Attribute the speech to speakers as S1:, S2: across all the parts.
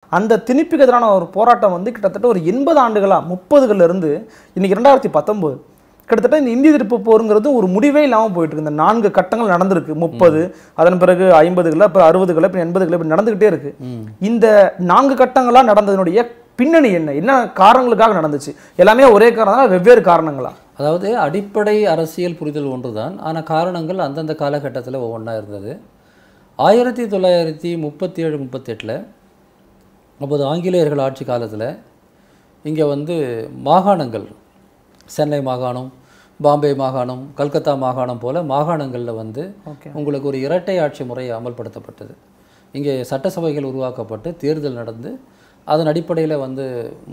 S1: அந்த திணிப்புக்கு எதிரான ஒரு போராட்டம் வந்து கிட்டத்தட்ட ஒரு எண்பது ஆண்டுகளா முப்பதுகள்ல இருந்து இன்னைக்கு ரெண்டாயிரத்தி பத்தொன்பது கிட்டத்தட்ட இந்த இந்திய எதிர்ப்பு போருங்கிறது ஒரு முடிவே இல்லாமல் போயிட்டு இருக்கு இந்த நான்கு கட்டங்கள் நடந்திருக்கு முப்பது அதன் பிறகு ஐம்பதுகளில் அப்புறம் அறுபதுகளில் இப்போ எண்பதுகளில் இப்படி நடந்துகிட்டே இருக்கு இந்த நான்கு கட்டங்களா நடந்ததனுடைய பின்னணி என்ன என்ன காரணங்களுக்காக நடந்துச்சு எல்லாமே ஒரே காரணம் வெவ்வேறு காரணங்களா
S2: அதாவது அடிப்படை அரசியல் புரிதல் ஒன்றுதான் ஆனால் காரணங்கள் அந்தந்த காலகட்டத்தில் ஒவ்வொன்றா இருந்தது ஆயிரத்தி தொள்ளாயிரத்தி முப்பத்தி ஏழு முப்பத்தெட்டில் அப்போது ஆங்கிலேயர்கள் ஆட்சி காலத்தில் இங்கே வந்து மாகாணங்கள் சென்னை மாகாணம் பாம்பே மாகாணம் கல்கத்தா மாகாணம் போல மாகாணங்களில் வந்து
S1: ஓகே
S2: உங்களுக்கு ஒரு இரட்டை ஆட்சி முறை அமல்படுத்தப்பட்டது இங்கே சட்டசபைகள் உருவாக்கப்பட்டு தேர்தல் நடந்து அதன் அடிப்படையில் வந்து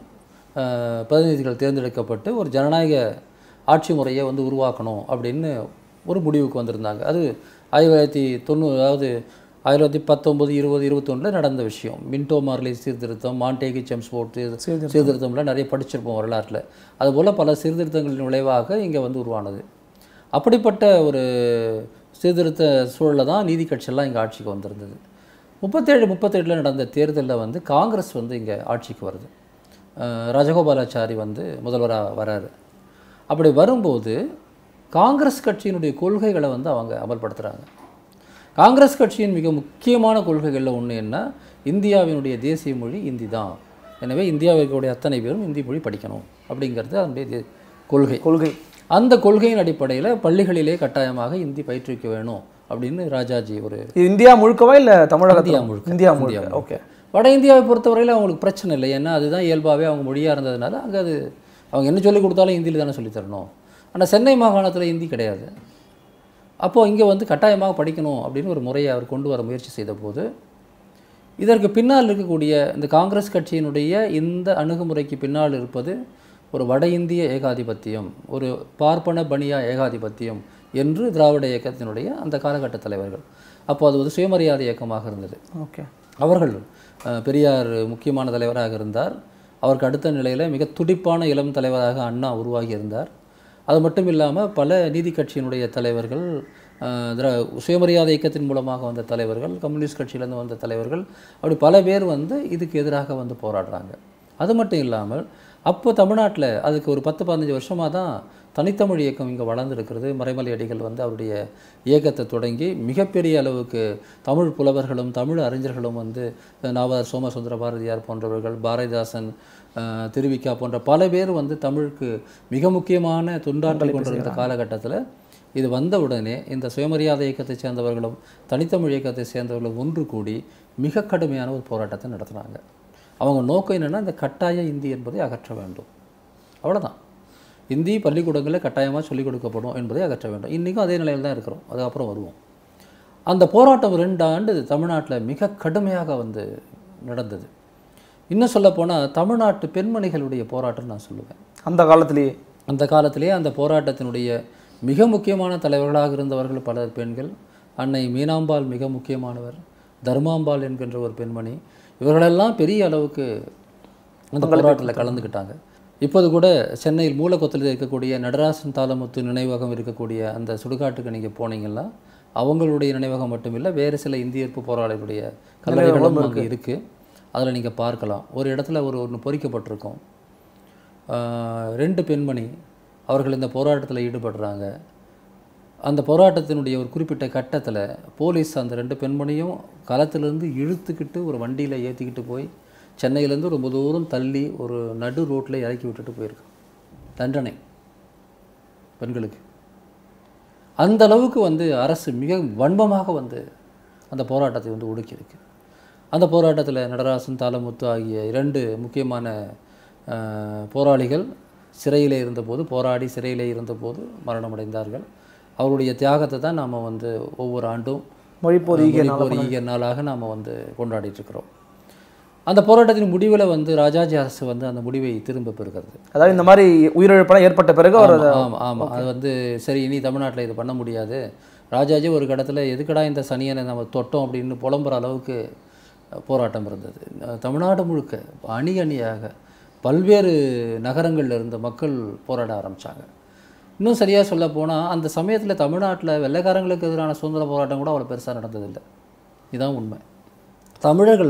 S2: அஹ், பிரதிநிதிகள் தேர்ந்தெடுக்கப்பட்டு ஒரு ஜனநாயக ஆட்சி முறையை வந்து உருவாக்கணும் அப்படின்னு ஒரு முடிவுக்கு வந்திருந்தாங்க அது ஆயிரத்தி தொள்ளாயிரத்தி தொண்ணூறு அதாவது ஆயிரத்தி தொள்ளாயிரத்தி பத்தொம்பது இருபது இருபத்தொன்னில் நடந்த விஷயம் மின்டோ மார்லி சீர்திருத்தம் மாண்டேகி செம்ஸ்போர்ட் சீர்திருத்தம்லாம் நிறைய படிச்சிருப்போம் வரலாற்றில் அதுபோல் பல சீர்திருத்தங்களின் விளைவாக இங்கே வந்து உருவானது அப்படிப்பட்ட ஒரு சீர்திருத்த சூழலில் தான் நீதி கட்சியெல்லாம் இங்கே ஆட்சிக்கு வந்திருந்தது முப்பத்தேழு முப்பத்தெட்டில் நடந்த தேர்தலில் வந்து காங்கிரஸ் வந்து இங்கே ஆட்சிக்கு வருது அஹ் ராஜகோபாலாச்சாரி வந்து முதல்வராக வராரு அப்படி வரும்போது காங்கிரஸ் கட்சியினுடைய கொள்கைகளை வந்து அவங்க அமல்படுத்துகிறாங்க காங்கிரஸ் கட்சியின் மிக முக்கியமான கொள்கைகளில் ஒன்று என்ன இந்தியாவினுடைய தேசிய மொழி இந்தி தான் எனவே இந்தியாவிற்குடைய அத்தனை பேரும் இந்தி மொழி படிக்கணும் அப்படிங்கிறது அதனுடைய தே- கொள்கை
S1: கொள்கை
S2: அந்த கொள்கையின் அடிப்படையில் பள்ளிகளிலே கட்டாயமாக இந்தி பயிற்றுவிக்க வேணும் அப்படின்னு ராஜாஜி ஒரு
S1: இது இந்தியா முழுக்கவா இல்ல தமிழகத்துல
S2: இந்தியா முழுக்க.
S1: இந்தியா
S2: இந்தியா
S1: முழுக்க ஓகே
S2: வட இந்தியாவை பொறுத்தவரையில் அவங்களுக்கு பிரச்சனை இல்லை ஏன்னா அதுதான் இயல்பாகவே அவங்க மொழியாக இருந்ததுனால அங்கே அது அவங்க என்ன சொல்லிக் கொடுத்தாலும் ஹிந்தியில் தானே சொல்லித் தரணும் ஆனால் சென்னை மாகாணத்தில் ஹிந்தி கிடையாது அப்போது இங்கே வந்து கட்டாயமாக படிக்கணும் அப்படின்னு ஒரு முறையை அவர் கொண்டு வர முயற்சி செய்த போது இதற்கு பின்னால் இருக்கக்கூடிய இந்த காங்கிரஸ் கட்சியினுடைய இந்த அணுகுமுறைக்கு பின்னால் இருப்பது ஒரு வட இந்திய ஏகாதிபத்தியம் ஒரு பார்ப்பன பனியா ஏகாதிபத்தியம் என்று திராவிட இயக்கத்தினுடைய அந்த காலகட்ட தலைவர்கள் அப்போ அது ஒரு சுயமரியாதை இயக்கமாக இருந்தது
S1: ஓகே
S2: அவர்கள் அஹ், பெரியார் முக்கியமான தலைவராக இருந்தார் அவருக்கு அடுத்த நிலையில் மிக துடிப்பான இளம் தலைவராக அண்ணா உருவாகி இருந்தார் அது மட்டும் இல்லாமல் பல நீதி கட்சியினுடைய தலைவர்கள் அஹ், திரா சுயமரியாதை இயக்கத்தின் மூலமாக வந்த தலைவர்கள் கம்யூனிஸ்ட் கட்சியிலேருந்து வந்த தலைவர்கள் அப்படி பல பேர் வந்து இதுக்கு எதிராக வந்து போராடுறாங்க அது மட்டும் இல்லாமல் அப்போ தமிழ்நாட்டில் அதுக்கு ஒரு பத்து பதினஞ்சு வருஷமாக தான் தனித்தமிழ் இயக்கம் இங்கே வளர்ந்துருக்கிறது மறைமலை அடிகள் வந்து அவருடைய இயக்கத்தை தொடங்கி மிகப்பெரிய அளவுக்கு தமிழ் புலவர்களும் தமிழ் அறிஞர்களும் வந்து நாவலர் சோமசுந்தர பாரதியார் போன்றவர்கள் பாரதிதாசன் அஹ், திருவிக்கா போன்ற பல பேர் வந்து தமிழுக்கு மிக முக்கியமான தொண்டாற்றல் கொண்டிருந்த காலகட்டத்தில் இது வந்த உடனே இந்த சுயமரியாதை இயக்கத்தை சேர்ந்தவர்களும் தனித்தமிழ் இயக்கத்தை சேர்ந்தவர்களும் ஒன்று கூடி மிக கடுமையான ஒரு போராட்டத்தை நடத்துனாங்க அவங்க நோக்கம் என்னென்னா இந்த கட்டாய இந்தி என்பதை அகற்ற வேண்டும் அவ்வளவுதான் இந்தி பள்ளிக்கூடங்களில் கட்டாயமாக சொல்லிக் கொடுக்கப்படும் என்பதை அகற்ற வேண்டும் இன்றைக்கும் அதே நிலையில் தான் இருக்கிறோம் அதுக்கப்புறம் வருவோம் அந்த போராட்டம் ரெண்டு ஆண்டு தமிழ்நாட்டில் மிக கடுமையாக வந்து நடந்தது இன்னும் சொல்லப்போனால் தமிழ்நாட்டு பெண்மணிகளுடைய போராட்டம் நான் சொல்லுவேன்
S1: அந்த காலத்திலேயே
S2: அந்த காலத்திலே அந்த போராட்டத்தினுடைய மிக முக்கியமான தலைவர்களாக இருந்தவர்கள் பல பெண்கள் அன்னை மீனாம்பாள் மிக முக்கியமானவர் தர்மாம்பாள் என்கின்ற ஒரு பெண்மணி இவர்களெல்லாம் பெரிய அளவுக்கு அந்த போராட்டத்தில் கலந்துக்கிட்டாங்க இப்போது கூட சென்னையில் மூலக்கொத்தில் இருக்கக்கூடிய நடராசன் தாளமுத்து நினைவகம் இருக்கக்கூடிய அந்த சுடுகாட்டுக்கு நீங்கள் போனீங்கன்னா அவங்களுடைய நினைவகம் மட்டுமில்லை வேறு சில இந்தியர்ப்பு போராளிகளுடைய கல்லறைகளும் அங்கே இருக்குது அதில் நீங்கள் பார்க்கலாம் ஒரு இடத்துல ஒரு ஒன்று பொறிக்கப்பட்டிருக்கும் ஆஹ் ரெண்டு பெண்மணி அவர்கள் இந்த போராட்டத்தில் ஈடுபடுறாங்க அந்த போராட்டத்தினுடைய ஒரு குறிப்பிட்ட கட்டத்தில் போலீஸ் அந்த ரெண்டு பெண்மணியும் களத்திலிருந்து இழுத்துக்கிட்டு ஒரு வண்டியில் ஏற்றிக்கிட்டு போய் சென்னையிலேருந்து ரொம்ப தூரம் தள்ளி ஒரு நடு ரோட்டில் இறக்கி விட்டுட்டு போயிருக்கான் தண்டனை பெண்களுக்கு அந்த அளவுக்கு வந்து அரசு மிக வன்மமாக வந்து அந்த போராட்டத்தை வந்து ஒடுக்கியிருக்கு அந்த போராட்டத்தில் நடராசன் தாளமுத்து ஆகிய இரண்டு முக்கியமான அஹ், போராளிகள் சிறையிலே இருந்தபோது போராடி சிறையிலே இருந்தபோது மரணமடைந்தார்கள் அவருடைய தியாகத்தை தான் நாம் வந்து ஒவ்வொரு ஆண்டும்
S1: மொழிப்போர் ஈகிய நாள்
S2: மொழிப்போர் ஈகிய நாளாக நாம் வந்து கொண்டாடிட்டு இருக்கிறோம் அந்த போராட்டத்தின் முடிவில் வந்து ராஜாஜி அரசு வந்து அந்த முடிவை திரும்ப பெறுகிறது
S1: அதாவது இந்த மாதிரி உயிரிழப்பெல்லாம் ஏற்பட்ட பிறகு அவர் அதை-
S2: ஆமாம் ஆமாம் அது வந்து சரி இனி தமிழ்நாட்டில் இது பண்ண முடியாது ராஜாஜி ஒரு கடத்தில் எதுக்கடா இந்த சனியனை நம்ம தொட்டோம் அப்படின்னு புலம்புற அளவுக்கு அஹ், போராட்டம் இருந்தது அஹ், தமிழ்நாடு முழுக்க அணி அணியாக பல்வேறு நகரங்கள்ல இருந்த மக்கள் போராட ஆரம்பிச்சாங்க இன்னும் சரியாக சொல்ல போனால் அந்த சமயத்தில் தமிழ்நாட்டில் வெள்ளைக்காரங்களுக்கு எதிரான சுதந்திர போராட்டம் கூட அவ்வளோ பெருசாக நடந்ததில்லை இதுதான் உண்மை தமிழர்கள்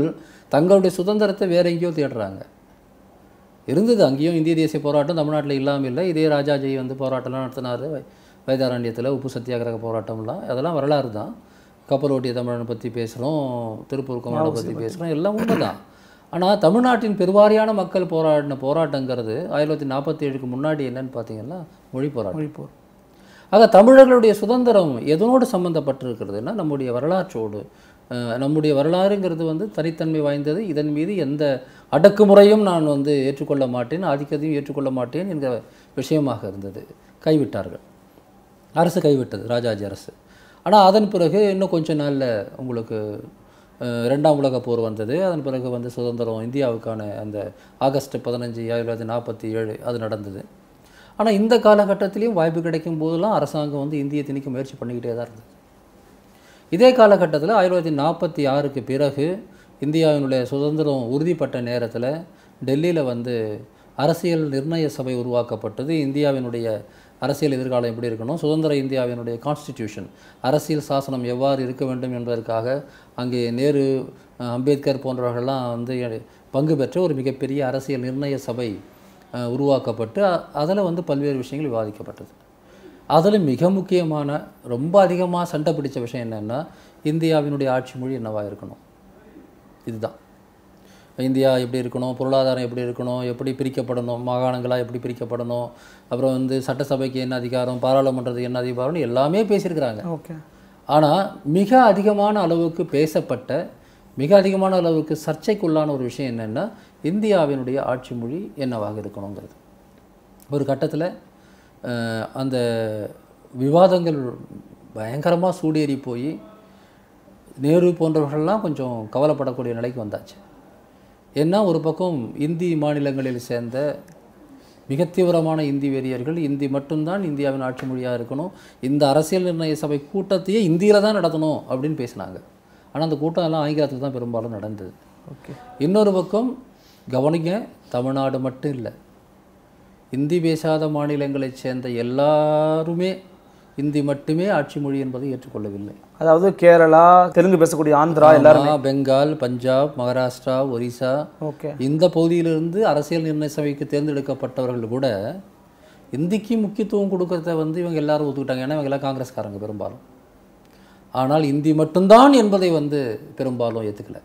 S2: தங்களுடைய சுதந்திரத்தை வேற எங்கேயோ தேடுறாங்க இருந்தது அங்கேயும் இந்திய தேசிய போராட்டம் தமிழ்நாட்டில் இல்லாமல் இல்லை இதே ராஜாஜி வந்து போராட்டம்லாம் நடத்தினார் வேதாரண்யத்தில் உப்பு சத்தியாகிரக போராட்டம்லாம் அதெல்லாம் வரலாறு தான் கப்பல் ஓட்டிய தமிழனை பற்றி பேசுகிறோம் திருப்பூர் குமரனை பற்றி பேசுகிறோம் எல்லாம் உண்மைதான் ஆனால் தமிழ்நாட்டின் பெருவாரியான மக்கள் போராடின போராட்டங்கிறது ஆயிரத்தி தொள்ளாயிரத்தி நாற்பத்தி ஏழுக்கு முன்னாடி என்னன்னு பார்த்தீங்கன்னா மொழி போராட்டம்
S1: மொழிப்போர்
S2: ஆக தமிழர்களுடைய சுதந்திரம் எதனோடு சம்பந்தப்பட்டிருக்கிறதுனா நம்முடைய வரலாற்றோடு அஹ், நம்முடைய வரலாறுங்கிறது வந்து தனித்தன்மை வாய்ந்தது இதன் மீது எந்த அடக்குமுறையும் நான் வந்து ஏற்றுக்கொள்ள மாட்டேன் ஆதிக்கத்தையும் ஏற்றுக்கொள்ள மாட்டேன் என்கிற விஷயமாக இருந்தது கைவிட்டார்கள் அரசு கைவிட்டது ராஜாஜி அரசு ஆனால் அதன் பிறகு இன்னும் கொஞ்ச நாளில் உங்களுக்கு அஹ், ரெண்டாம் உலகப் போர் வந்தது அதன் பிறகு வந்து சுதந்திரம் இந்தியாவுக்கான அந்த ஆகஸ்ட் பதினஞ்சு ஆயிரத்தி தொள்ளாயிரத்தி நாற்பத்தி ஏழு அது நடந்தது ஆனால் இந்த காலகட்டத்திலையும் வாய்ப்பு கிடைக்கும் போதெல்லாம் அரசாங்கம் வந்து இந்தியை திணிக்க முயற்சி பண்ணிக்கிட்டே தான் இருந்தது இதே காலகட்டத்தில் ஆயிரத்தி தொள்ளாயிரத்தி நாற்பத்தி ஆறுக்கு பிறகு இந்தியாவினுடைய சுதந்திரம் உறுதிப்பட்ட நேரத்தில் டெல்லியில் வந்து அரசியல் நிர்ணய சபை உருவாக்கப்பட்டது இந்தியாவினுடைய அரசியல் எதிர்காலம் எப்படி இருக்கணும் சுதந்திர இந்தியாவினுடைய கான்ஸ்டிடியூஷன் அரசியல் சாசனம் எவ்வாறு இருக்க வேண்டும் என்பதற்காக அங்கே நேரு அஹ், அம்பேத்கர் போன்றவர்கள்லாம் வந்து பங்கு பெற்ற ஒரு மிகப்பெரிய அரசியல் நிர்ணய சபை அஹ், உருவாக்கப்பட்டு அதில் வந்து பல்வேறு விஷயங்கள் விவாதிக்கப்பட்டது அதில் மிக முக்கியமான ரொம்ப அதிகமாக சண்டை பிடிச்ச விஷயம் என்னென்னா இந்தியாவினுடைய ஆட்சி மொழி என்னவா இருக்கணும் இதுதான் இந்தியா எப்படி இருக்கணும் பொருளாதாரம் எப்படி இருக்கணும் எப்படி பிரிக்கப்படணும் மாகாணங்களாக எப்படி பிரிக்கப்படணும் அப்புறம் வந்து சட்டசபைக்கு என்ன அதிகாரம் பாராளுமன்றத்துக்கு என்ன அதிகாரம்னு எல்லாமே பேசியிருக்கிறாங்க
S1: ஓகே
S2: ஆனால் மிக அதிகமான அளவுக்கு பேசப்பட்ட மிக அதிகமான அளவுக்கு சர்ச்சைக்குள்ளான ஒரு விஷயம் என்னென்னா இந்தியாவினுடைய ஆட்சி மொழி என்னவாக இருக்கணுங்கிறது ஒரு கட்டத்தில் அந்த விவாதங்கள் பயங்கரமாக சூடேறி போய் நேரு போன்றவர்கள்லாம் கொஞ்சம் கவலைப்படக்கூடிய நிலைக்கு வந்தாச்சு ஏன்னா ஒரு பக்கம் இந்தி மாநிலங்களில் சேர்ந்த மிக தீவிரமான இந்தி வெறியர்கள் இந்தி மட்டும்தான் இந்தியாவின் ஆட்சி மொழியாக இருக்கணும் இந்த அரசியல் நிர்ணய சபை கூட்டத்தையே இந்தியில் தான் நடத்தணும் அப்படின்னு பேசினாங்க ஆனால் அந்த கூட்டம் எல்லாம் ஆங்கிலத்தில் தான் பெரும்பாலும் நடந்தது
S1: ஓகே
S2: இன்னொரு பக்கம் கவனிங்க தமிழ்நாடு மட்டும் இல்லை இந்தி பேசாத மாநிலங்களைச் சேர்ந்த எல்லாருமே இந்தி மட்டுமே ஆட்சி மொழி என்பதை ஏற்றுக்கொள்ளவில்லை
S1: அதாவது கேரளா தெலுங்கு பேசக்கூடிய ஆந்திரா எல்லாரும்
S2: ஆமா, பெங்கால் பஞ்சாப் மகாராஷ்டிரா ஒரிசா
S1: ஓகே
S2: இந்த பகுதியிலிருந்து அரசியல் நிர்ணய சபைக்கு தேர்ந்தெடுக்கப்பட்டவர்கள் கூட இந்திக்கு முக்கியத்துவம் கொடுக்கறத வந்து இவங்க எல்லாரும் ஒத்துக்கிட்டாங்க ஏன்னா இவங்க எல்லாம் காங்கிரஸ்காரங்க பெரும்பாலும் ஆனால் இந்தி மட்டும்தான் என்பதை வந்து பெரும்பாலும் ஏற்றுக்கல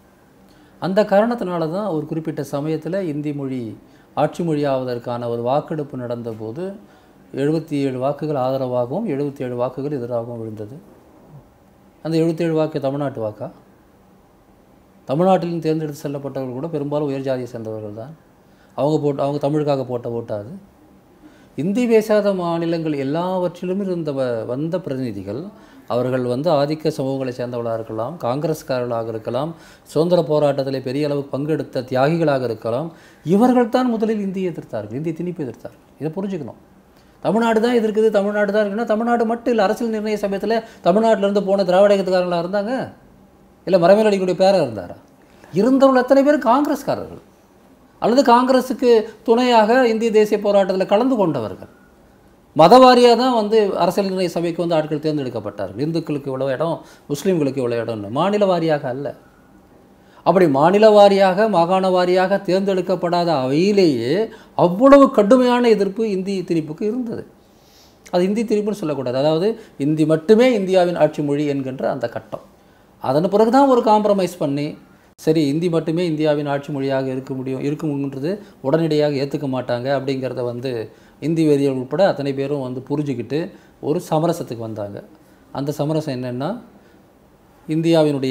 S2: அந்த காரணத்தினால தான் ஒரு குறிப்பிட்ட சமயத்தில் இந்தி மொழி ஆட்சி மொழியாவதற்கான ஒரு வாக்கெடுப்பு நடந்தபோது எழுபத்தி ஏழு வாக்குகள் ஆதரவாகவும் எழுபத்தி ஏழு வாக்குகள் எதிராகவும் விழுந்தது அந்த எழுபத்தேழு வாக்கு தமிழ்நாட்டு வாக்கா தமிழ்நாட்டிலும் தேர்ந்தெடுத்து செல்லப்பட்டவர்கள் கூட பெரும்பாலும் உயர் ஜாதியை சேர்ந்தவர்கள் தான் அவங்க போட்டு அவங்க தமிழுக்காக போட்ட ஓட்டாது இந்தி பேசாத மாநிலங்கள் எல்லாவற்றிலும் இருந்த வ- வந்த பிரதிநிதிகள் அவர்கள் வந்து ஆதிக்க சமூகங்களை சேர்ந்தவர்களாக இருக்கலாம் காங்கிரஸ்காரர்களாக இருக்கலாம் சுதந்திர போராட்டத்தில் பெரிய அளவு பங்கெடுத்த தியாகிகளாக இருக்கலாம் இவர்கள் தான் முதலில் இந்தியை எதிர்த்தார்கள் இந்திய திணிப்பு எதிர்த்தார்கள் இதை புரிஞ்சுக்கணும் தமிழ்நாடு தான் எதிர்க்குது தமிழ்நாடு தான் இருக்குன்னா தமிழ்நாடு மட்டும் இல்லை அரசியல் நிர்ணய சமயத்தில் தமிழ்நாட்டிலேருந்து போன திராவிட இயக்கத்துக்காரங்களா இருந்தாங்க இல்லை மரமேலடிக்குடைய பேரா இருந்தாரா இருந்தவர்கள் எத்தனை பேர் காங்கிரஸ்காரர்கள் அல்லது காங்கிரஸுக்கு துணையாக இந்திய தேசிய போராட்டத்தில் கலந்து கொண்டவர்கள் மதவாரியாக தான் வந்து அரசியல் நிர்ணய சபைக்கு வந்து ஆட்கள் தேர்ந்தெடுக்கப்பட்டார்கள் இந்துக்களுக்கு இவ்வளோ இடம் முஸ்லீம்களுக்கு இவ்வளோ இடம்னு மாநில வாரியாக அல்ல அப்படி மாநில வாரியாக மாகாண வாரியாக தேர்ந்தெடுக்கப்படாத அவையிலேயே அவ்வளவு கடுமையான எதிர்ப்பு இந்தி திணிப்புக்கு இருந்தது அது இந்தி திணிப்புன்னு சொல்லக்கூடாது அதாவது இந்தி மட்டுமே இந்தியாவின் ஆட்சி மொழி என்கின்ற அந்த கட்டம் அதன் பிறகு தான் ஒரு காம்ப்ரமைஸ் பண்ணி சரி இந்தி மட்டுமே இந்தியாவின் ஆட்சி மொழியாக இருக்க முடியும் இருக்கும்ன்றது உடனடியாக ஏற்றுக்க மாட்டாங்க அப்படிங்கிறத வந்து இந்தி வேதியர்கள் உட்பட அத்தனை பேரும் வந்து புரிஞ்சுக்கிட்டு ஒரு சமரசத்துக்கு வந்தாங்க அந்த சமரசம் என்னென்னா இந்தியாவினுடைய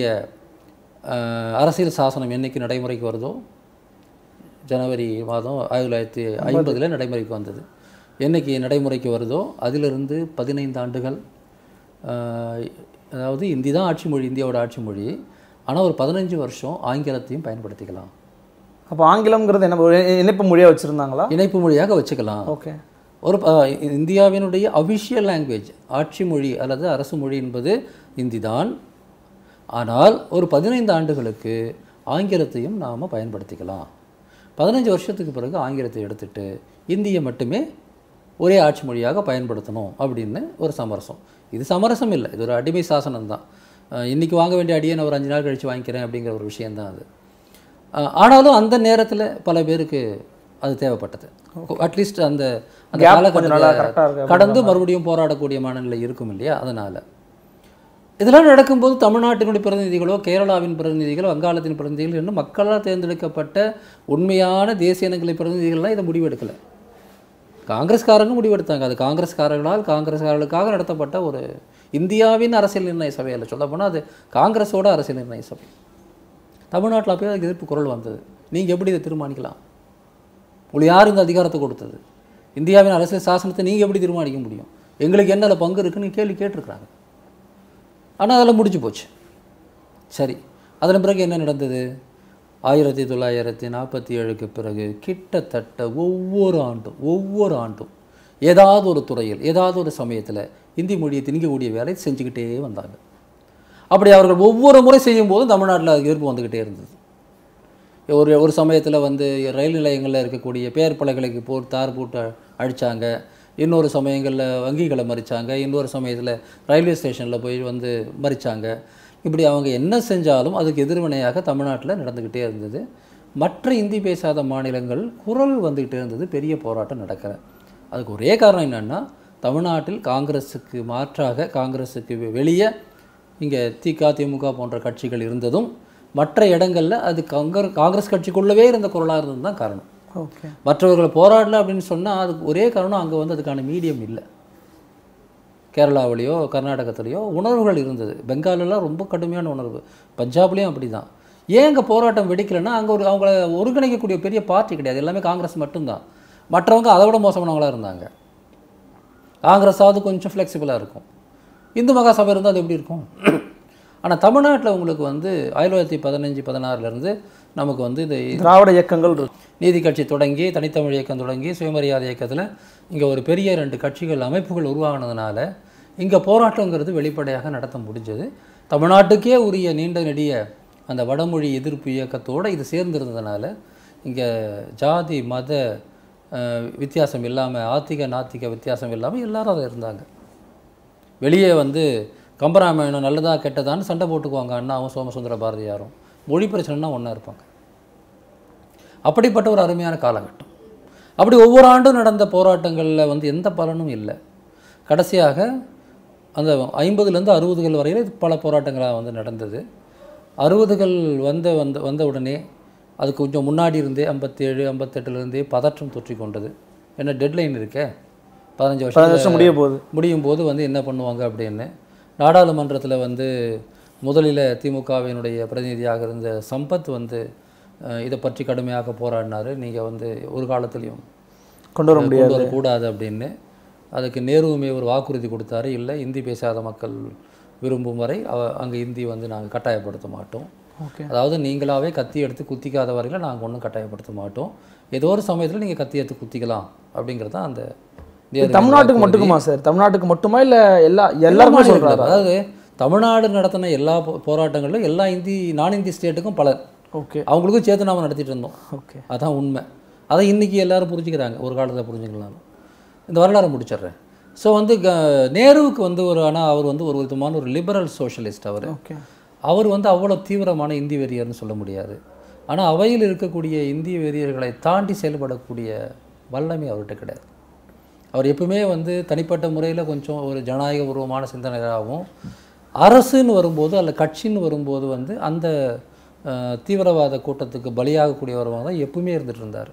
S2: அஹ், அரசியல் சாசனம் என்னைக்கு நடைமுறைக்கு வருதோ ஜனவரி மாதம் ஆயிரத்தி தொள்ளாயிரத்தி ஐம்பதில் நடைமுறைக்கு வந்தது என்னைக்கு நடைமுறைக்கு வருதோ அதிலிருந்து பதினைந்து ஆண்டுகள் அஹ், அதாவது இந்தி தான் ஆட்சி மொழி இந்தியாவோட ஆட்சி மொழி ஆனால் ஒரு பதினஞ்சு வருஷம் ஆங்கிலத்தையும் பயன்படுத்திக்கலாம்
S1: அப்போ ஆங்கிலம்ங்கிறது என்ன ஒரு இணைப்பு மொழியாக வச்சுருந்தாங்களா
S2: இணைப்பு மொழியாக வச்சுக்கலாம்
S1: ஓகே
S2: ஒரு அஹ், இந்தியாவினுடைய அபிஷியல் லாங்குவேஜ் ஆட்சி மொழி அல்லது அரசு மொழி என்பது இந்தி தான் ஆனால் ஒரு பதினைந்து ஆண்டுகளுக்கு ஆங்கிலத்தையும் நாம் பயன்படுத்திக்கலாம் பதினஞ்சு வருஷத்துக்கு பிறகு ஆங்கிலத்தை எடுத்துட்டு இந்தியை மட்டுமே ஒரே ஆட்சி மொழியாக பயன்படுத்தணும் அப்படின்னு ஒரு சமரசம் இது சமரசம் இல்லை இது ஒரு அடிமை சாசனம் தான் அஹ், இன்னைக்கு வாங்க வேண்டிய அடியை நான் ஒரு அஞ்சு நாள் கழித்து வாங்கிக்கிறேன் அப்படிங்கிற ஒரு விஷயம்தான் அது அஹ், ஆனாலும் அந்த நேரத்தில் பல பேருக்கு அது தேவைப்பட்டது அட்லீஸ்ட் அந்த அந்த
S1: Gap கொஞ்சம் நல்லா
S2: காலகட்டத்தை
S1: கரெக்டாக இருக்கு
S2: கடந்து மறுபடியும் போராடக்கூடிய மனநிலை இருக்கும் இல்லையா அதனால் இதெல்லாம் நடக்கும்போது தமிழ்நாட்டினுடைய பிரதிநிதிகளோ கேரளாவின் பிரதிநிதிகளோ வங்காளத்தின் பிரதிநிதிகள் இன்னும் மக்களால் தேர்ந்தெடுக்கப்பட்ட உண்மையான தேசிய இனங்களை பிரதிநிதிகள்லாம் இதை முடிவெடுக்கலை காங்கிரஸ்காரங்க முடிவெடுத்தாங்க அது காங்கிரஸ்காரர்களால் காங்கிரஸ்காரர்களுக்காக நடத்தப்பட்ட ஒரு இந்தியாவின் அரசியல் நிர்ணய சபையில் சொல்லப்போனால் அது காங்கிரஸோட அரசியல் நிர்ணய சபை தமிழ்நாட்டில் போய் அதுக்கு எதிர்ப்பு குரல் வந்தது நீங்கள் எப்படி இதை தீர்மானிக்கலாம் உங்களுக்கு யார் இந்த அதிகாரத்தை கொடுத்தது இந்தியாவின் அரசியல் சாசனத்தை நீங்கள் எப்படி தீர்மானிக்க முடியும் எங்களுக்கு என்ன அதுல பங்கு இருக்குன்னு கேள்வி கேட்டிருக்கிறாங்க ஆனால் அதெல்லாம் முடிஞ்சு போச்சு சரி அதன் பிறகு என்ன நடந்தது ஆயிரத்தி தொள்ளாயிரத்தி நாற்பத்தி ஏழுக்கு பிறகு கிட்டத்தட்ட ஒவ்வொரு ஆண்டும் ஒவ்வொரு ஆண்டும் ஏதாவது ஒரு துறையில் ஏதாவது ஒரு சமயத்தில் இந்தி மொழியை திணிக்கக்கூடிய வேலையை செஞ்சுக்கிட்டே வந்தாங்க அப்படி அவர்கள் ஒவ்வொரு முறை செய்யும்போதும் தமிழ்நாட்டில் அதுக்கு எதிர்ப்பு வந்துக்கிட்டே இருந்தது ஒரு ஒரு சமயத்தில் வந்து ரயில் நிலையங்களில் இருக்கக்கூடிய பேர் பலகைகளுக்கு போட்டு தார் போட்டு அழிச்சாங்க இன்னொரு சமயங்களில் வங்கிகளை மறிச்சாங்க இன்னொரு சமயத்தில் ரயில்வே ஸ்டேஷனில் போய் வந்து மறிச்சாங்க இப்படி அவங்க என்ன செஞ்சாலும் அதுக்கு எதிர்வினையாக தமிழ்நாட்டில் நடந்துக்கிட்டே இருந்தது மற்ற இந்தி பேசாத மாநிலங்கள் குரல் வந்துக்கிட்டே இருந்தது பெரிய போராட்டம் நடக்கிற அதுக்கு ஒரே காரணம் என்னென்னா தமிழ்நாட்டில் காங்கிரஸுக்கு மாற்றாக காங்கிரஸுக்கு வெ- வெளியே இங்கே திக திமுக போன்ற கட்சிகள் இருந்ததும் மற்ற இடங்களில் அது காங்கர் காங்கிரஸ் கட்சிக்குள்ளவே இருந்த குரலாக இருந்தது தான் காரணம்
S1: ஓகே
S2: மற்றவர்கள் போராடல அப்படின்னு சொன்னால் அதுக்கு ஒரே காரணம் அங்கே வந்து அதுக்கான மீடியம் இல்லை கேரளாவிலேயோ கர்நாடகத்துலேயோ உணர்வுகள் இருந்தது பெங்காலெல்லாம் ரொம்ப கடுமையான உணர்வு பஞ்சாப்லேயும் அப்படி தான் ஏன் அங்கே போராட்டம் வெடிக்கலைன்னா அங்கே ஒரு அவங்கள ஒருங்கிணைக்கக்கூடிய பெரிய பார்ட்டி கிடையாது எல்லாமே காங்கிரஸ் மட்டும்தான் மற்றவங்க அதை விட மோசமானவங்களா இருந்தாங்க காங்கிரஸாவது கொஞ்சம் ஃப்ளெக்சிபிளாக இருக்கும் இந்து மகாசபை இருந்தால் அது எப்படி இருக்கும் ஆனால் தமிழ்நாட்டில் உங்களுக்கு வந்து ஆயிரத்தி தொள்ளாயிரத்தி பதினஞ்சு பதினாறுலேருந்து நமக்கு வந்து இந்த
S1: திராவிட இயக்கங்கள் இருக்கு
S2: நீதி கட்சி தொடங்கி தனித்தமிழ் இயக்கம் தொடங்கி சுயமரியாதை இயக்கத்தில் இங்கே ஒரு பெரிய ரெண்டு கட்சிகள் அமைப்புகள் உருவாகினதுனால இங்கே போராட்டங்கிறது வெளிப்படையாக நடத்த முடிஞ்சது தமிழ்நாட்டுக்கே உரிய நீண்ட நெடிய அந்த வடமொழி எதிர்ப்பு இயக்கத்தோடு இது சேர்ந்திருந்ததுனால இங்கே ஜாதி மத அஹ், வித்தியாசம் இல்லாமல் ஆத்திக நாத்திக வித்தியாசம் இல்லாமல் எல்லாரும் அதை இருந்தாங்க வெளியே வந்து கம்பராமாயணம் நல்லதா கெட்டதான்னு சண்டை போட்டுக்குவாங்க அண்ணாவும் சோமசுந்தர பாரதியாரும் மொழி பிரச்சனைனா ஒன்றா இருப்பாங்க அப்படிப்பட்ட ஒரு அருமையான காலகட்டம் அப்படி ஒவ்வொரு ஆண்டும் நடந்த போராட்டங்களில் வந்து எந்த பலனும் இல்லை கடைசியாக அந்த ஐம்பதுலேருந்து அறுபதுகள் வரையில் இது பல போராட்டங்களாக வந்து நடந்தது அறுபதுகள் வந்த வந்த வந்த உடனே அது கொஞ்சம் முன்னாடி இருந்தே ஐம்பத்தேழு ஐம்பத்தெட்டுலேருந்தே பதற்றம் தொற்றிக் கொண்டது என்ன டெட்லைன் இருக்கே பதினஞ்சு
S1: பதினஞ்சு
S2: வருஷம்
S1: வருஷம் முடிய போகுது
S2: முடியும் போது வந்து என்ன பண்ணுவாங்க அப்படின்னு நாடாளுமன்றத்தில் வந்து முதலில் திமுகவினுடைய பிரதிநிதியாக இருந்த சம்பத் வந்து அஹ், இதை பற்றி கடுமையாக போராடினார் நீங்கள் வந்து ஒரு காலத்துலேயும்
S1: கொண்டு வர முடியாது
S2: கொண்டு வரக்கூடாது அப்படின்னு அதுக்கு நேருவுமே ஒரு வாக்குறுதி கொடுத்தாரு இல்லை இந்தி பேசாத மக்கள் விரும்பும் வரை அங்கே இந்தி வந்து நாங்கள் கட்டாயப்படுத்த மாட்டோம்
S1: ஓகே
S2: அதாவது நீங்களாவே கத்தி எடுத்து குத்திக்காத வரையில நாங்கள் ஒன்றும் கட்டாயப்படுத்த மாட்டோம் ஏதோ ஒரு சமயத்தில் நீங்கள் கத்தி எடுத்து குத்திக்கலாம் அப்படிங்கிறது தான் அந்த நேருவின்
S1: தமிழ்நாட்டுக்கு
S2: வாக்குறுதி.
S1: மட்டுக்குமா சார் தமிழ்நாட்டுக்கு மட்டுமா இல்ல எல்லா
S2: எல்லா
S1: எல்லாருமே
S2: மாநிலங்களும்.
S1: சொல்றாரு
S2: அதாவது தமிழ்நாடு நடத்தின எல்லா போ- போராட்டங்களிலும் எல்லா இந்தி நான் இந்தி ஸ்டேட்டுக்கும் பலர்
S1: ஓகே
S2: அவங்களுக்கும் சேர்த்து நாம நடத்திட்டு இருந்தோம்
S1: ஓகே
S2: அதான் உண்மை அதை இன்னைக்கு எல்லாரும் புரிஞ்சுக்கிறாங்க ஒரு காலத்தில் புரிஞ்சுக்கலாம் இந்த வரலாறு முடிச்சிடுறேன் ஸோ வந்து க- நேருவுக்கு வந்து ஒரு ஆனால் அவர் வந்து ஒரு விதமான ஒரு லிபரல் சோஷலிஸ்ட் அவர்
S1: ஓகே
S2: அவர் வந்து அவ்வளோ தீவிரமான இந்தி வெறியர்னு சொல்ல முடியாது ஆனால் அவையில் இருக்கக்கூடிய இந்திய வெறியர்களை தாண்டி செயல்படக்கூடிய வல்லமை அவர்கிட்ட கிடையாது அவர் எப்பவுமே வந்து தனிப்பட்ட முறையில் கொஞ்சம் ஒரு ஜனநாயக பூர்வமான சிந்தனையாகவும் அரசுன்னு வரும்போது அல்ல கட்சின்னு வரும்போது வந்து அந்த அஹ், தீவிரவாத கூட்டத்துக்கு பலியாகக்கூடியவராக தான் எப்பவுமே இருந்துட்டு இருந்தார்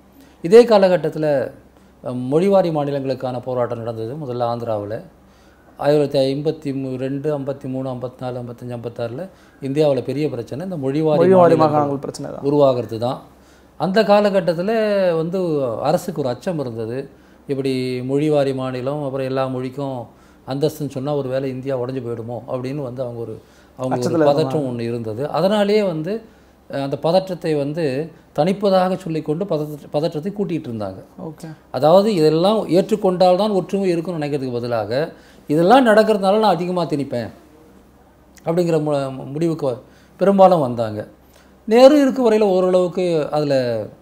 S2: இதே காலகட்டத்தில் மொழிவாரி மாநிலங்களுக்கான போராட்டம் நடந்தது முதல்ல ஆந்திராவில் ஆயிரத்தி ஐம்பத்தி மூ ரெண்டு ஐம்பத்தி மூணு ஐம்பத்தி நாலு ஐம்பத்தஞ்சு ஐம்பத்தாறில் இந்தியாவில் பெரிய பிரச்சனை இந்த மொழிவாரி
S1: மொழிவாரி
S2: மாநிலங்கள்
S1: மாகாணங்கள் பிரச்சனை தான்
S2: உருவாகிறது தான் அந்த காலகட்டத்தில் வந்து அரசுக்கு ஒரு அச்சம் இருந்தது இப்படி மொழிவாரி மாநிலம் அப்புறம் எல்லா மொழிக்கும் அந்தஸ்துன்னு சொன்னால் ஒரு வேளை இந்தியா உடஞ்சு போயிடுமோ அப்படின்னு வந்து அவங்க ஒரு அவங்க ஒரு பதற்றம் ஒன்று இருந்தது அதனாலேயே வந்து அஹ், அந்த பதற்றத்தை வந்து தணிப்பதாக சொல்லிக்கொண்டு பதற்ற பதற்றத்தை கூட்டிகிட்டு இருந்தாங்க
S1: ஓகே
S2: அதாவது இதெல்லாம் ஏற்றுக்கொண்டால் தான் ஒற்றுமை இருக்கும்னு நினைக்கிறதுக்கு பதிலாக இதெல்லாம் நடக்கிறதுனால நான் அதிகமாக திணிப்பேன் அப்படிங்கிற மு முடிவுக்கு பெரும்பாலும் வந்தாங்க நேரு இருக்க வரையில் ஓரளவுக்கு அதில்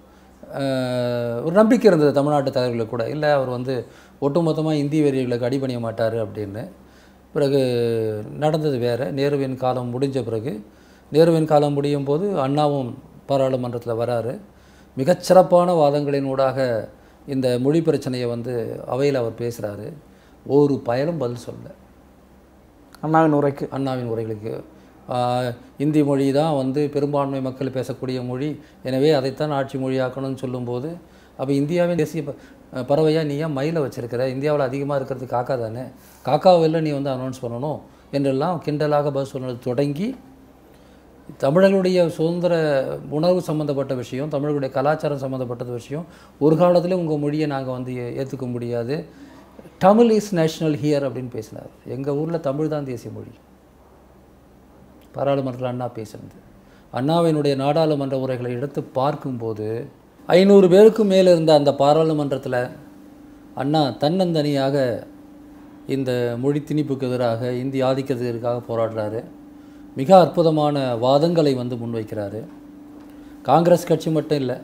S2: ஒரு நம்பிக்கை இருந்தது தமிழ்நாட்டு தலைவர்களுக்கு கூட இல்லை அவர் வந்து ஒட்டுமொத்தமாக இந்தி வெறியர்களுக்கு அடிபணிய மாட்டார் அப்படின்னு பிறகு நடந்தது வேறு நேருவின் காலம் முடிஞ்ச பிறகு நேருவின் காலம் முடியும் போது அண்ணாவும் பாராளுமன்றத்தில் வராரு மிகச்சிறப்பான வாதங்களினூடாக இந்த மொழி பிரச்சனையை வந்து அவையில் அவர் பேசுகிறாரு ஒரு பயலும் பதில் சொல்லல
S1: அண்ணாவின் உரைக்கு
S2: அண்ணாவின் உரைகளுக்கு ஆஹ், இந்தி மொழி தான் வந்து பெரும்பான்மை மக்கள் பேசக்கூடிய மொழி எனவே அதைத்தான் ஆட்சி மொழியாக்கணும்னு சொல்லும்போது அப்போ இந்தியாவின் தேசிய ப- அஹ், பறவையா நீ ஏன் மயிலை வச்சிருக்கிற இந்தியாவில் அதிகமாக இருக்கிறது காக்கா தானே காக்காவில் நீ வந்து அனௌன்ஸ் பண்ணணும் என்றெல்லாம் கிண்டலாக பதில் சொன்னது தொடங்கி தமிழர்களுடைய சுதந்திர உணர்வு சம்மந்தப்பட்ட விஷயம் தமிழர்களுடைய கலாச்சாரம் சம்மந்தப்பட்டது விஷயம் ஒரு காலத்தில் உங்கள் மொழியை நாங்கள் வந்து ஏ- ஏற்றுக்க முடியாது தமிழ் இஸ் நேஷனல் ஹியர் அப்படின்னு பேசினார் எங்கள் ஊரில் தமிழ் தான் தேசிய மொழி பாராளுமன்றத்தில் அண்ணா பேசினது அண்ணாவினுடைய நாடாளுமன்ற உரைகளை எடுத்து பார்க்கும்போது ஐநூறு பேருக்கும் மேலே இருந்த அந்த பாராளுமன்றத்தில் அண்ணா தன்னந்தனியாக இந்த மொழி திணிப்புக்கு எதிராக இந்தி ஆதிக்கத்துக்கு எதிராக போராடுறாரு மிக அற்புதமான வாதங்களை வந்து முன்வைக்கிறாரு காங்கிரஸ் கட்சி மட்டும் இல்லை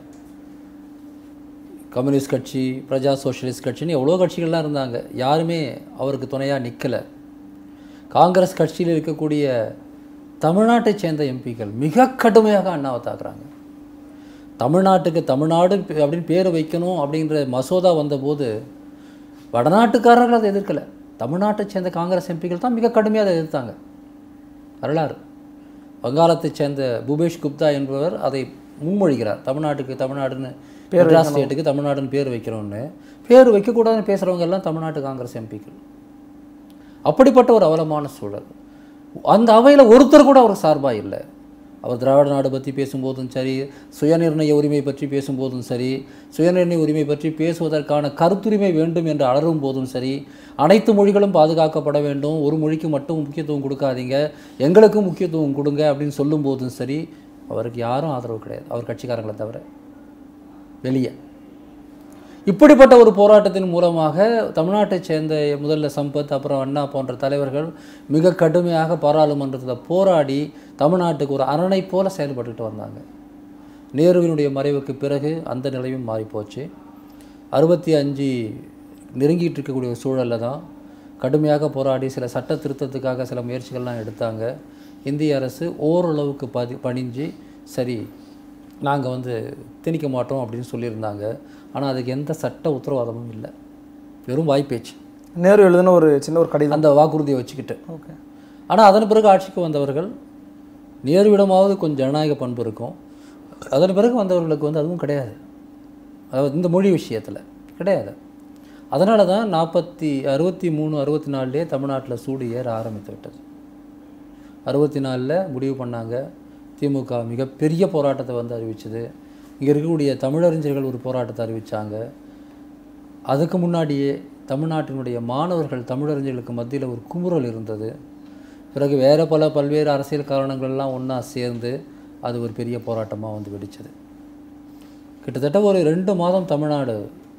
S2: கம்யூனிஸ்ட் கட்சி பிரஜா சோஷலிஸ்ட் கட்சின்னு எவ்வளோ கட்சிகள்லாம் இருந்தாங்க யாருமே அவருக்கு துணையாக நிற்கலை காங்கிரஸ் கட்சியில் இருக்கக்கூடிய தமிழ்நாட்டைச் சேர்ந்த எம்பிக்கள் மிக கடுமையாக அண்ணாவை தாக்குறாங்க தமிழ்நாட்டுக்கு தமிழ்நாடு பே- அப்படின்னு பேர் வைக்கணும் அப்படின்ற மசோதா வந்தபோது வடநாட்டுக்காரர்கள் அதை எதிர்க்கலை தமிழ்நாட்டைச் சேர்ந்த காங்கிரஸ் எம்பிக்கள் தான் மிக கடுமையாக அதை எதிர்த்தாங்க வரலாறு வங்காளத்தைச் சேர்ந்த பூபேஷ் குப்தா என்பவர் அதை முன்மொழிகிறார் தமிழ்நாட்டுக்கு தமிழ்நாடுன்னு மெட்ராஸ் ஸ்டேட்டுக்கு தமிழ்நாடுன்னு பேர் வைக்கிறோன்னு பேர் வைக்கக்கூடாதுன்னு பேசுகிறவங்க எல்லாம் தமிழ்நாட்டு காங்கிரஸ் எம்பிக்கள் அப்படிப்பட்ட ஒரு அவலமான சூழல் அந்த அவையில் ஒருத்தர் கூட அவர் சார்பாக இல்லை அவர் திராவிட நாடு பற்றி பேசும்போதும் சரி சுயநிர்ணய உரிமை பற்றி பேசும்போதும் சரி சுயநிர்ணய உரிமை பற்றி பேசுவதற்கான கருத்துரிமை வேண்டும் என்று அலறும் போதும் சரி அனைத்து மொழிகளும் பாதுகாக்கப்பட வேண்டும் ஒரு மொழிக்கு மட்டும் முக்கியத்துவம் கொடுக்காதீங்க எங்களுக்கும் முக்கியத்துவம் கொடுங்க அப்படின்னு சொல்லும் போதும் சரி அவருக்கு யாரும் ஆதரவு கிடையாது அவர் கட்சிக்காரங்களை தவிர வெளியே இப்படிப்பட்ட ஒரு போராட்டத்தின் மூலமாக தமிழ்நாட்டைச் சேர்ந்த முதல்ல சம்பத் அப்புறம் அண்ணா போன்ற தலைவர்கள் மிக கடுமையாக பாராளுமன்றத்தில் போராடி தமிழ்நாட்டுக்கு ஒரு அரணை போல செயல்பட்டுட்டு வந்தாங்க நேருவினுடைய மறைவுக்கு பிறகு அந்த நிலையும் மாறிப்போச்சு அறுபத்தி அஞ்சு நெருங்கிட்டு இருக்கக்கூடிய ஒரு சூழலில் தான் கடுமையாக போராடி சில சட்ட திருத்தத்துக்காக சில முயற்சிகள்லாம் எடுத்தாங்க இந்திய அரசு ஓரளவுக்கு பதி பணிஞ்சு சரி நாங்கள் வந்து திணிக்க மாட்டோம் அப்படின்னு சொல்லியிருந்தாங்க ஆனால் அதுக்கு எந்த சட்ட உத்தரவாதமும் இல்லை வெறும் வாய்ப்பேச்சு
S1: நேரு எழுதின ஒரு சின்ன ஒரு கடிதம்
S2: அந்த வாக்குறுதியை வச்சுக்கிட்டு
S1: ஓகே
S2: ஆனால் அதன் பிறகு ஆட்சிக்கு வந்தவர்கள் நேருவிடமாவது கொஞ்சம் ஜனநாயக பண்பு இருக்கும் அதன் பிறகு வந்தவர்களுக்கு வந்து அதுவும் கிடையாது அதாவது இந்த மொழி விஷயத்தில் கிடையாது அதனால தான் நாற்பத்தி அறுபத்தி மூணு அறுபத்தி நாலுலேயே தமிழ்நாட்டில் சூடு ஏற ஆரம்பித்து விட்டது அறுபத்தி நாலில் முடிவு பண்ணாங்க திமுக மிகப்பெரிய போராட்டத்தை வந்து அறிவிச்சது இங்கே இருக்கக்கூடிய தமிழறிஞர்கள் ஒரு போராட்டத்தை அறிவித்தாங்க அதுக்கு முன்னாடியே தமிழ்நாட்டினுடைய மாணவர்கள் தமிழறிஞர்களுக்கு மத்தியில் ஒரு குமுறல் இருந்தது பிறகு வேறு பல பல்வேறு அரசியல் காரணங்கள்லாம் ஒன்றா சேர்ந்து அது ஒரு பெரிய போராட்டமாக வந்து வெடிச்சது கிட்டத்தட்ட ஒரு ரெண்டு மாதம் தமிழ்நாடு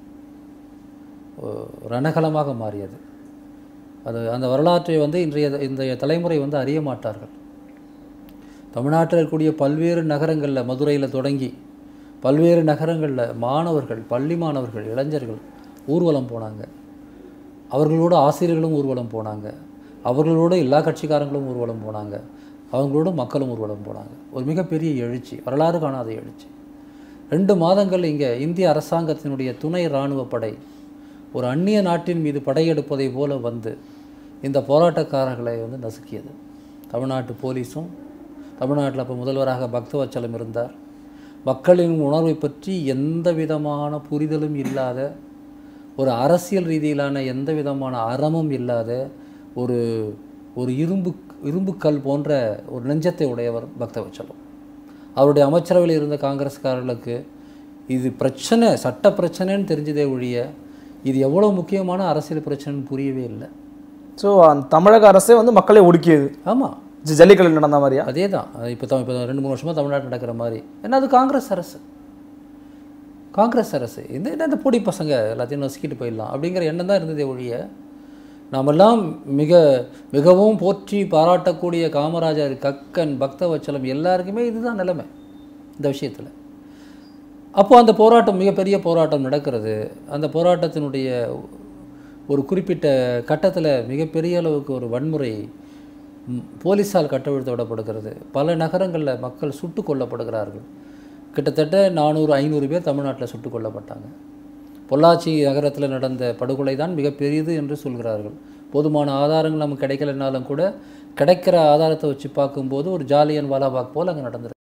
S2: அஹ், ரணகலமாக மாறியது அது அந்த வரலாற்றை வந்து இன்றைய இன்றைய தலைமுறை வந்து அறிய மாட்டார்கள் தமிழ்நாட்டில் இருக்கக்கூடிய பல்வேறு நகரங்களில் மதுரையில் தொடங்கி பல்வேறு நகரங்களில் மாணவர்கள் பள்ளி மாணவர்கள் இளைஞர்கள் ஊர்வலம் போனாங்க அவர்களோட ஆசிரியர்களும் ஊர்வலம் போனாங்க அவர்களோட எல்லா கட்சிக்காரங்களும் ஊர்வலம் போனாங்க அவங்களோட மக்களும் ஊர்வலம் போனாங்க ஒரு மிகப்பெரிய எழுச்சி வரலாறு காணாத எழுச்சி ரெண்டு மாதங்கள் இங்கே இந்திய அரசாங்கத்தினுடைய துணை இராணுவ படை ஒரு அந்நிய நாட்டின் மீது படையெடுப்பதை போல வந்து இந்த போராட்டக்காரர்களை வந்து நசுக்கியது தமிழ்நாட்டு போலீஸும் தமிழ்நாட்டில் அப்போ முதல்வராக பக்தவச்சலம் இருந்தார் மக்களின் உணர்வை பற்றி எந்த விதமான புரிதலும் இல்லாத ஒரு அரசியல் ரீதியிலான எந்த விதமான அறமும் இல்லாத ஒரு ஒரு இரும்பு இரும்புக்கல் போன்ற ஒரு நெஞ்சத்தை உடையவர் பக்தவச்சலம் அவருடைய அமைச்சரவையில் இருந்த காங்கிரஸ்காரர்களுக்கு இது பிரச்சனை சட்ட பிரச்சனைன்னு தெரிஞ்சதே ஒழிய இது எவ்வளோ முக்கியமான அரசியல் பிரச்சனைன்னு புரியவே இல்லை
S1: ஸோ தமிழக அரசே வந்து மக்களை ஒடுக்கியது
S2: ஆமாம்
S1: ஜ- ஜல்லிக்கட்டு நடந்த மாதிரியா
S2: அதே தான் இப்போ இப்போ ரெண்டு மூணு வருஷமாக தமிழ்நாட்டில் நடக்கிற மாதிரி ஏன்னா அது காங்கிரஸ் அரசு காங்கிரஸ் அரசு இந்த என்ன இந்த பொடி பசங்க எல்லாத்தையும் நசுக்கிட்டு போயிடலாம் அப்படிங்கிற எண்ணம் தான் இருந்ததே ஒழிய நாமெல்லாம் மிக மிகவும் போற்றி பாராட்டக்கூடிய காமராஜர் கக்கன் பக்தவச்சலம் எல்லாருக்குமே இதுதான் நிலைமை இந்த விஷயத்தில் அப்போ அந்த போராட்டம் மிகப்பெரிய போராட்டம் நடக்கிறது அந்த போராட்டத்தினுடைய ஒரு குறிப்பிட்ட கட்டத்தில் மிகப்பெரிய அளவுக்கு ஒரு வன்முறை ம், போலீஸால் கட்டவிழ்த்து விடப்படுகிறது பல நகரங்களில் மக்கள் சுட்டு கொல்லப்படுகிறார்கள் கிட்டத்தட்ட நானூறு ஐநூறு பேர் தமிழ்நாட்டில் சுட்டுக் கொல்லப்பட்டாங்க பொள்ளாச்சி நகரத்தில் நடந்த படுகொலை தான் மிகப்பெரியது என்று சொல்கிறார்கள் போதுமான ஆதாரங்கள் நமக்கு கிடைக்கலனாலும் கூட கிடைக்கிற ஆதாரத்தை வச்சு பார்க்கும்போது ஒரு ஜாலியன் வாலாபாக் போல் அங்கே நடந்திருக்கு